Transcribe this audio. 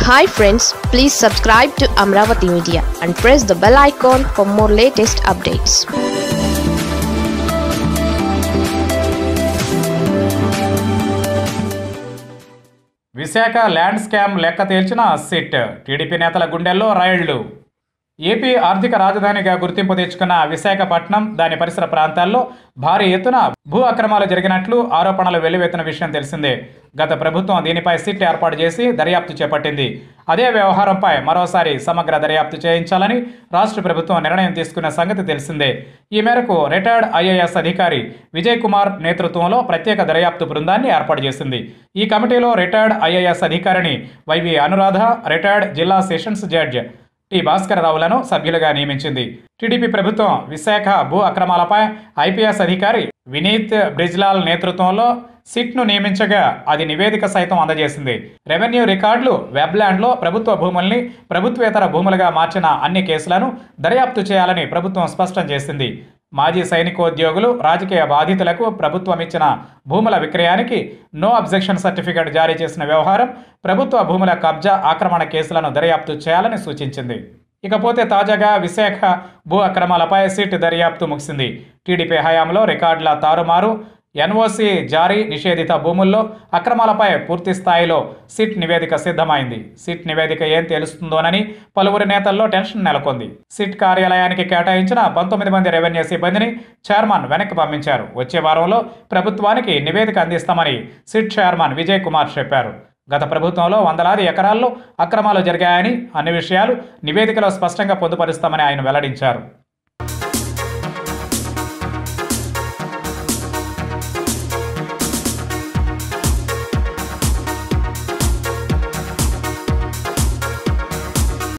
hi friends please subscribe to Amaravati media and press the bell icon for more latest updates Visakha land scam లెక్క తేల్చిన SIT TDP నేతల గుండెల్లో రైళ్లు AP ఆర్థిక రాజధానిగా గుర్తింపు తెచ్చుకున్న విశాఖపట్నం దాని పరిసర ప్రాంతాల్లో భారీ ఎత్తున భూ అక్రమాలు జరిగినట్లు ఆరోపణలు వెల్లువెత్తిన విషయం తెలిసిందే గత ప్రభుత్వం దీనిపై సిట్ ఏర్పాటు చేసి దర్యాప్తు చేపట్టింది అదే వ్యవహారంపై మరోసారి సమగ్ర దర్యాప్తు చేయించాలని రాష్ట్ర ప్రభుత్వం నిర్ణయం తీసుకున్న సంగతి తెలిసిందే ఈ మేరకు రిటైర్డ్ ఐఏఎస్ అధికారి విజయ్ కుమార్ నేతృత్వంలో ప్రత్యేక దర్యాప్తు బృందాన్ని ఏర్పాటు చేసింది ఈ కమిటీలో రిటైర్డ్ ఐఏఎస్ అధికారిని వైవి అనురాధ రిటైర్డ్ జిల్లా సెషన్స్ జడ్జ్ టి భాస్కర్ రావులను సభ్యులుగా నియమించింది టీడీపీ ప్రభుత్వం విశాఖ భూ అక్రమాలపై ఐపీఎస్ అధికారి వినీత్ బ్రిజ్లాల్ నేతృత్వంలో సిట్ను నియమించగా అది నివేదిక సైతం అందజేసింది రెవెన్యూ రికార్డులు వెబ్లాండ్లో ప్రభుత్వ భూముల్ని ప్రభుత్వేతర భూములుగా మార్చిన అన్ని కేసులను దర్యాప్తు చేయాలని ప్రభుత్వం స్పష్టం చేసింది మాజీ సైనికోద్యోగులు రాజకీయ బాధితులకు ప్రభుత్వం ఇచ్చిన భూముల విక్రయానికి నో అబ్జెక్షన్ సర్టిఫికేట్ జారీ చేసిన వ్యవహారం ప్రభుత్వ భూముల కబ్జా ఆక్రమణ కేసులను దర్యాప్తు చేయాలని సూచించింది ఇకపోతే తాజాగా విశాఖ భూ అక్రమాలపై సిట్ దర్యాప్తు ముగిసింది టీడీపీ హయాంలో రికార్డుల తారుమారు ఎన్ఓసి జారీ నిషేధిత భూముల్లో అక్రమాలపై పూర్తి స్థాయిలో సిట్ నివేదిక సిద్ధమైంది సిట్ నివేదిక ఏం తెలుస్తుందోనని పలువురు నేతల్లో టెన్షన్ నెలకొంది సిట్ కార్యాలయానికి కేటాయించిన పంతొమ్మిది మంది రెవెన్యూ సిబ్బందిని చైర్మన్ వెనక్కి పంపించారు వచ్చే వారంలో ప్రభుత్వానికి నివేదిక అందిస్తామని సిట్ చైర్మన్ విజయ్ కుమార్ చెప్పారు గత ప్రభుత్వంలో వందలాది ఎకరాల్లో అక్రమాలు జరిగాయని అన్ని విషయాలు నివేదికలో స్పష్టంగా పొందుపరుస్తామని ఆయన వెల్లడించారు